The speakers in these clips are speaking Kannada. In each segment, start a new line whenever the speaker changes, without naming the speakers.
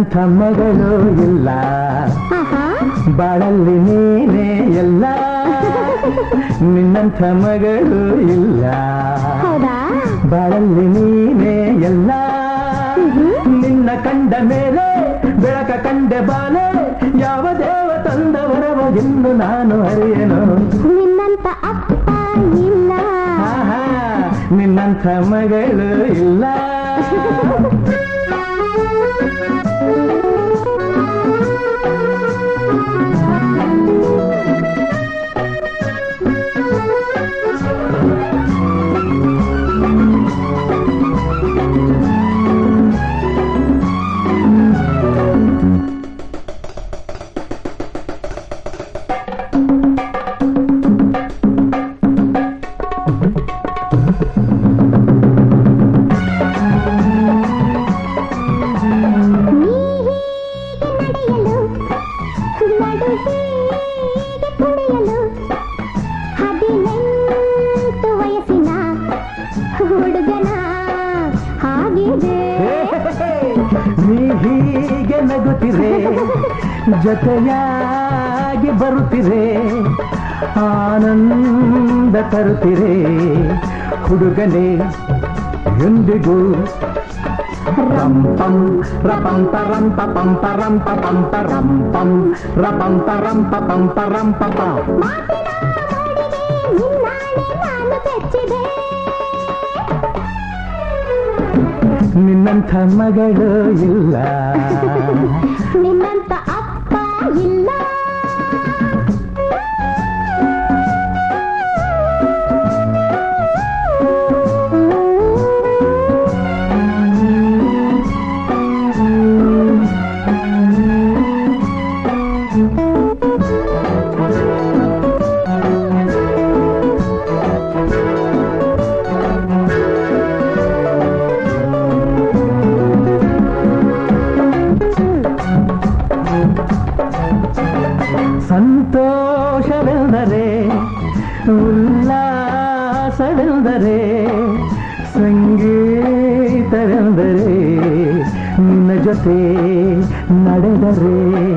ನಿನ್ನಂಥ ಮಗಳು ಇಲ್ಲ
ಆಹಾ
ಬಾಳಲ್ಲಿ ನೀನೇ ಎಲ್ಲ ನಿನ್ನಂಥ ಮಗಳು ಇಲ್ಲ
ಹೌದಾ
ಬಾಳಲ್ಲಿ ನೀನೇ ಎಲ್ಲ ನಿನ್ನ ಕಂಡ ಮೇಲೆ ಬೆಳಕ ಕಂಡೆ ಬಾಲೆ ಯಾವ ದೇವ ತಂದವರವ ಎಂದು ನಾನು ಅರಿಯನು
ನಿನ್ನಂತ ಅಪ್ಪ ಇಲ್ಲ
ಆಹಾ ನಿನ್ನಂಥ ಮಗಳು ಇಲ್ಲ
ನೀ ಹೀಗೆ ನಡೆಯಲು ನಡು ಹೀಗೆ ಕುಣಿಯಲು ಹದಿನೆಂಟು ವಯಸ್ಸಿನ ಹುಡುಗನ ಹಾಗಿದೆ
ನೀ ಹೀಗೆ ನಗುತ್ತಿರೆ ಜೊತೆಯಾಗಿ ಬರುತ್ತಿರೆ ಆನಂದ ತರುತ್ತಿರೆ ಹುಡುಗನೇ ಎಂದಿಗೂ ರಂಪಂ ರಪಂತ ರಂಪ ಪಂಪ ರಂಪ ಪಂಪ ರಂಪಂ ರಪಂತ ರಂಪ ಪಂಪ ರಂಪ ಪಂ
ನಿನ್ನಾಣೆ ನಾನು ಬೆಚ್ಚಿದೆ
ನಿನ್ನಂಥ ಮಗಳು ಇಲ್ಲ
ನಿನ್ನಂತ ಅಪ್ಪ ಇಲ್ಲ
ಸಂತೋಷವೆಂದರೆ ಉಲ್ಲಾಸವೆಂದರೆ ಸಂಗೀತವೆಂದರೆ ನಿನ್ನ ಜೊತೆ ನಡೆದರೆ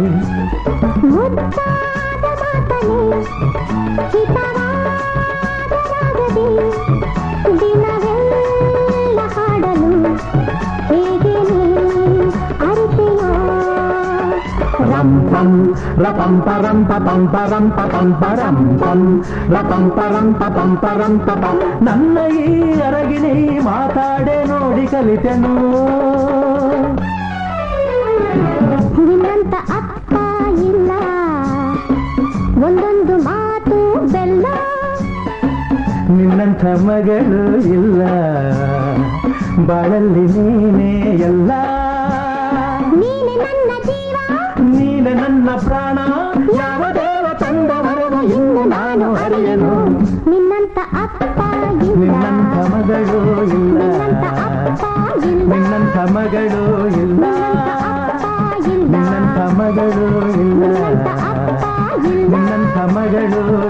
ಮುದ್ದಾದ ಮಾತನೆ ಹಿತವಾದ ರಾಗದಿ ದಿನವೆಲ್ಲ ಹಾಡಲು ಹೇಗೆ ನೀ ಅರಿತೆಯೋ
ರಂಪಂ ರಪಂಪ ರಂಪ ಪಂಪ ರಂಪ ಪಂಪ ರಂಪಂ ರಪಂಪ ರಂಪ ಪಂಪ ರಂಪ ಪಂ ನನ್ನ ಈ ಅರಗಿಣಿ ಮಾತಾಡೆ ನೋಡಿ ಕಲಿತೆನು
ನಿನ್ನಂತ ಅಪ್ಪ ಇಲ್ಲ ಒಂದೊಂದು ಮಾತು ಬೆಲ್ಲ
ನಿನ್ನಂಥ ಮಗಳು ಇಲ್ಲ ಬಾಳಲ್ಲಿ ನೀನೇ ಎಲ್ಲ
ನೀನೆ ನನ್ನ ಜೀವ
ನೀನೆ ನನ್ನ ಪ್ರಾಣ ಯಾವ ದೇವ ತಂದ ವರವ ಇನ್ನು ನಾನು ಅರಿಯನು
ನಿನ್ನಂತ ಅಪ್ಪ ಇಲ್ಲ
ನಿನ್ನಂಥ ಮಗಳು ಇಲ್ಲ
ನಿನ್ನಂತ ಅಪ್ಪ ಇಲ್ಲ
ನಿನ್ನಂಥ ಮಗಳು ಇಲ್ಲ
ನಿನ್ನಂತ ಅಪ್ಪ ಇಲ್ಲ
ನಿನ್ನಂಥ ಮಗಳು ಇಲ್ಲ
ನಿನ್ನಂತ ಅಪ್ಪ ಇಲ್ಲ
ನಿನ್ನಂಥ ಮಗಳು